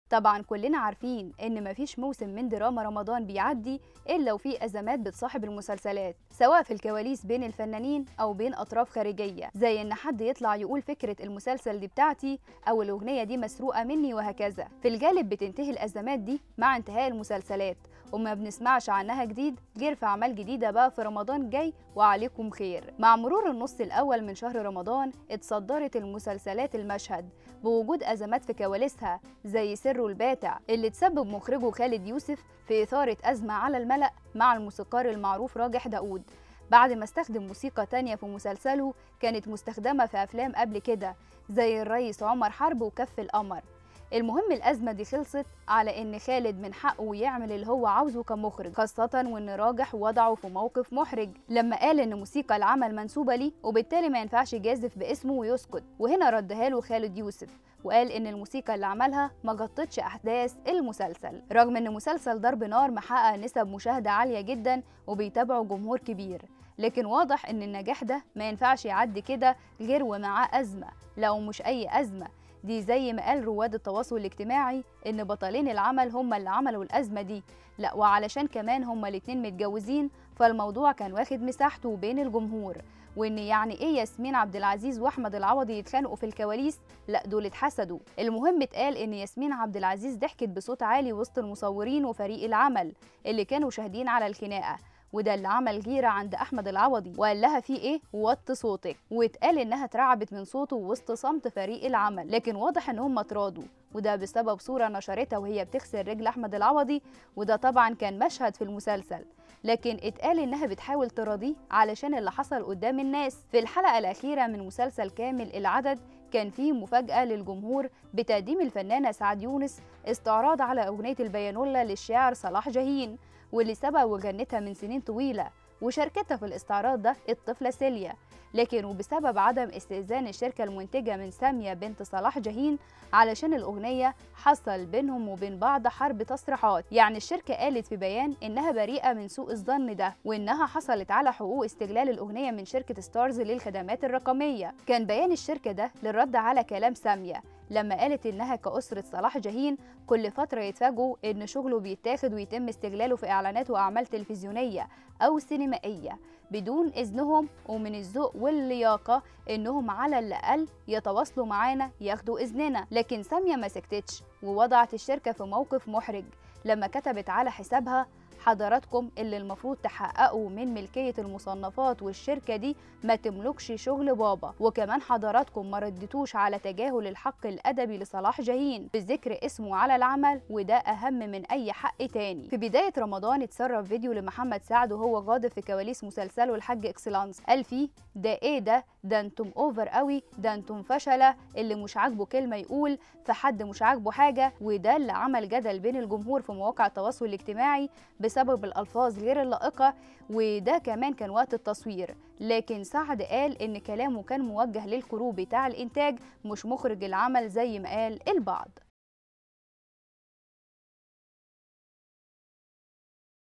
طبعا كلنا عارفين ان مفيش موسم من دراما رمضان بيعدي الا وفيه ازمات بتصاحب المسلسلات سواء في الكواليس بين الفنانين او بين اطراف خارجيه زي ان حد يطلع يقول فكره المسلسل دي بتاعتي او الاغنيه دي مسروقه مني وهكذا في الغالب بتنتهي الازمات دي مع انتهاء المسلسلات وما بنسمعش عنها جديد غير في اعمال جديده بقى في رمضان جاي وعليكم خير مع مرور النص الاول من شهر رمضان اتصدرت المسلسلات المشهد بوجود ازمات في كواليسها زي سر الباتع اللي تسبب مخرجه خالد يوسف في اثاره ازمه على الملا مع الموسيقار المعروف راجح داوود بعد ما استخدم موسيقى تانية في مسلسله كانت مستخدمة في أفلام قبل كده زي الرئيس عمر حرب وكف القمر المهم الأزمة دي خلصت على إن خالد من حقه يعمل اللي هو عاوزه كمخرج خاصة وإن راجح وضعه في موقف محرج لما قال إن موسيقى العمل منسوبة ليه وبالتالي ما ينفعش يجازف باسمه ويسكت وهنا ردها له خالد يوسف وقال إن الموسيقى اللي عملها ما غطتش أحداث المسلسل رغم إن مسلسل ضرب نار محقق نسب مشاهدة عالية جدا وبيتابعه جمهور كبير لكن واضح إن النجاح ده ما ينفعش يعدي كده غير ومعاه أزمة لو مش أي أزمة دي زي ما قال رواد التواصل الاجتماعي ان بطلين العمل هم اللي عملوا الازمه دي لا وعلشان كمان هما الاتنين متجوزين فالموضوع كان واخد مساحته بين الجمهور وان يعني ايه ياسمين عبد العزيز واحمد العوضي يتخانقوا في الكواليس لا دول اتحسدوا المهم اتقال ان ياسمين عبد العزيز ضحكت بصوت عالي وسط المصورين وفريق العمل اللي كانوا شاهدين على الخناقه وده اللي عمل غيرة عند أحمد العوضي وقال لها في إيه وطي صوتك واتقال إنها اترعبت من صوته وسط صمت فريق العمل لكن واضح إن هم اتراضوا وده بسبب صورة نشرتها وهي بتغسل رجل أحمد العوضي وده طبعا كان مشهد في المسلسل لكن اتقال إنها بتحاول تراضيه علشان اللي حصل قدام الناس في الحلقة الأخيرة من مسلسل كامل العدد كان فيه مفاجأة للجمهور بتقديم الفنانة سعد يونس استعراض على أغنية البيانولا للشاعر صلاح جاهين واللي سبق وغنتها من سنين طويلة وشاركتها في الاستعراض ده الطفلة سيليا لكن وبسبب عدم استئذان الشركة المنتجة من سامية بنت صلاح جاهين علشان الأغنية حصل بينهم وبين بعض حرب تصريحات يعني الشركة قالت في بيان إنها بريئة من سوء الظن ده وإنها حصلت على حقوق استغلال الأغنية من شركة ستارز للخدمات الرقمية كان بيان الشركة ده للرد على كلام سامية لما قالت إنها كأسرة صلاح جاهين كل فترة يتفاجئوا إن شغله بيتاخد ويتم استغلاله في إعلانات وأعمال تلفزيونية أو سينمائية بدون إذنهم ومن الذوق واللياقة إنهم على الأقل يتواصلوا معانا ياخدوا إذننا لكن سامية ما سكتتش ووضعت الشركة في موقف محرج لما كتبت على حسابها حضراتكم اللي المفروض تحققوا من ملكية المصنفات والشركة دي ما تملكش شغل بابا وكمان حضراتكم ما ردتوش على تجاهل الحق الأدبي لصلاح جاهين بذكر اسمه على العمل وده أهم من أي حق تاني في بداية رمضان اتسرب فيديو لمحمد سعد وهو غاضب في كواليس مسلسله الحاج اكسلانس قال فيه ده ايه ده ده انتم اوفر قوي ده انتم فشله اللي مش عاجبه كلمه يقول فحد مش عاجبه حاجه وده اللي عمل جدل بين الجمهور في مواقع التواصل الاجتماعي بسبب الألفاظ غير اللائقة وده كمان كان وقت التصوير لكن سعد قال إن كلامه كان موجه للكرو بتاع الإنتاج مش مخرج العمل زي ما قال البعض